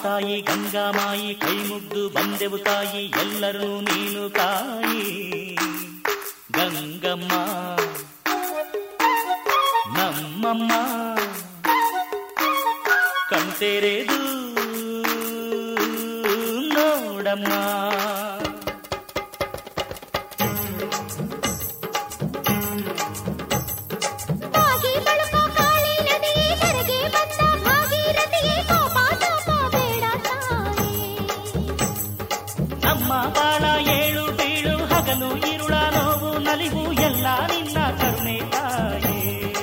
ಮಾತಾಯಿ ಗಂಗಾಮಾಯಿ ಕೈ ಮುಗ್ದು ಬಂದೆವು ತಾಯಿ ಎಲ್ಲರೂ ನೀನು ತಾಯಿ ಗಂಗಮ್ಮ ನಮ್ಮಮ್ಮ ಕಣ್ತೆರೆದು ನೋಡಮ್ಮ ಕಾಗಿ ಬಳುಕ ಕಾಳಿ ನದಿಯೇ ಕರೆಗೆ ಬಂದ ಭಾಗೀರಥಿಯೇ ಕೋಪ ತಾಪ ಬೇಡ ತಾಯೇ ನಮ್ಮ ಬಾಳ ಏಳು ಬೀಳು ಹಗಲು ಇರುಳ ನೋವು ನಲಿವು ಎಲ್ಲ ನಿನ್ನ ಕರುಣೆ ತಾಯೇ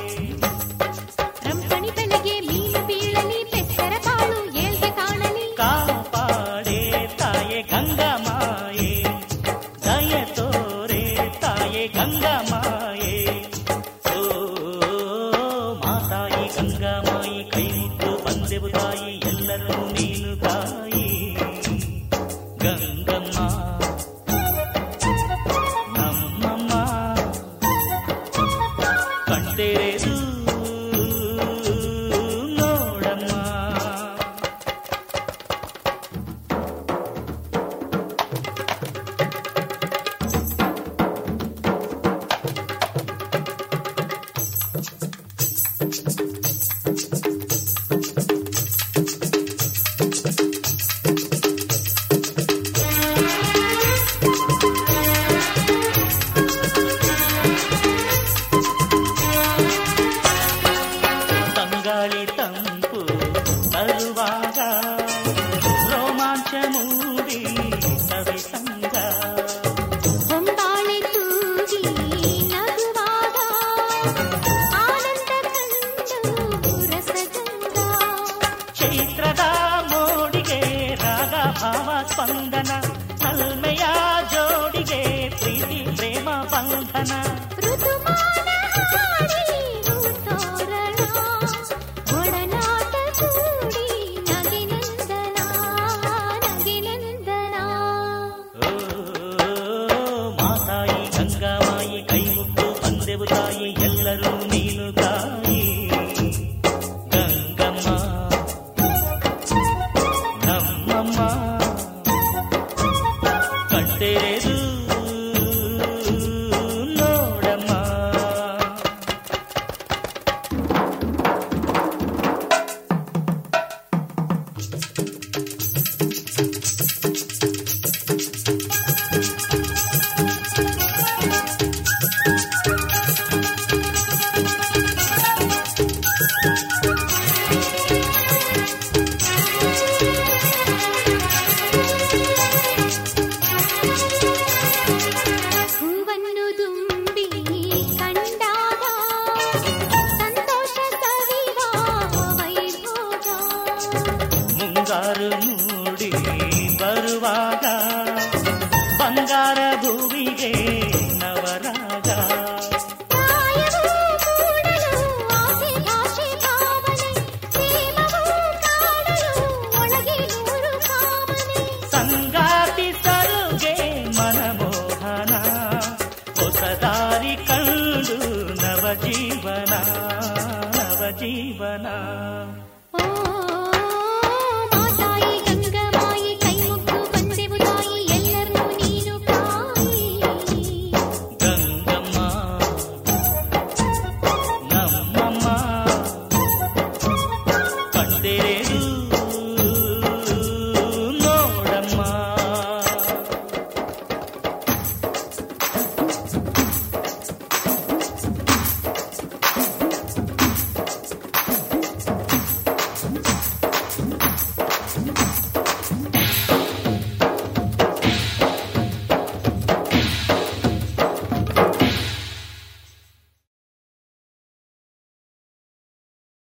ರಂಪಣಿ ಬೆಳೆಗೆ ಮೀನು ಬೀಳಲಿ ಬೆಕ್ಕರ ಕಾಳು ಏಳ್ಗೆ ಕಾಣಲಿ ಕಾಪಾಡೆ ತಾಯೆ ಗಂಗಮಾಯೆ ದಯ ತೋರೆ ತಾಯೆ ಗಂಗಮಾಯೆ ಓ ಮಾತಾಯಿ ಗಂಗಮಾಯಿ ಕೈ ಮುದ್ದು ಬಂದೆವು ತಾಯಿ ಎಲ್ಲರೂ ನೀನು ತಾಯಿ ಗಂಗಮ್ಮ ನಮ್ಮಮ್ಮ ಕಣ್ತೆರೆದು ನೋಡಮ್ಮ ತಂಗಾಳಿ ತಂಪು ತರುವಾಗ ರೋಮಾಂಚ ಮೂಡಿ ಸವಿ ಸಂಗ ಹೊಂಬಾಳೆ ತೂಗಿ ನಗುವಾಗ ಆನಂದ ಕಂಡು ರಸಗಂಗಾ ಚೈತ್ರದ ಮೋಡಿಗೆ ರಾಗ ಭಾವ ಸ್ಪಂದನ ನಲ್ಮೆಯ ಜೋಡಿಗೆ ಪ್ರೀತಿ ಪ್ರೇಮ ಬಂಧನ ಋತುಮಾನ ಹಾಡಿ ಋತೋರಣ ಒಡನಾಟ ಕೂಡಿ ನಗಿನಂದನ ನಗಿನಂದನ ಓ ಮಾತಾಯಿ ಗಂಗಾಮಾಯಿ ಕೈ ಮುಟ್ಟು ಬಂದೆವು ತಾಯಿ ಎಲ್ಲರೂ ನೀನು ತಾಯಿ ಗಂಗಮ್ಮ ನಮ್ಮಮ್ಮ ಕಣ್ಣೆರೆದು ನೋಡಮ್ಮ ಹೂವನ್ನು ದುಂಬಿ ಕಂಡಾಗ ಸಂತೋಷ ಸವಿವ ವೈಭೋಗ ಮುಂಗಾರು ಮೂಡಿ ಬರುವಾಗ ಬಂಗಾರ ಭೂಮಿಗೆ ನವರಾಗ ಪ್ರಾಯವೂ ಮೂಡಲು ಆಸೆ ಭಾಷೆ ಭಾವನೆ ಪ್ರೇಮವೂ ಕಾಣಲು ಒಳಗೆ ನೂರು ಕಾಮನೆ ಸಂಗಾತಿ ಸರುಗೆ ಮನಮೋಹನ ಹೊಸ ದಾರಿ ಕಂಡು ನವ ಜೀವನ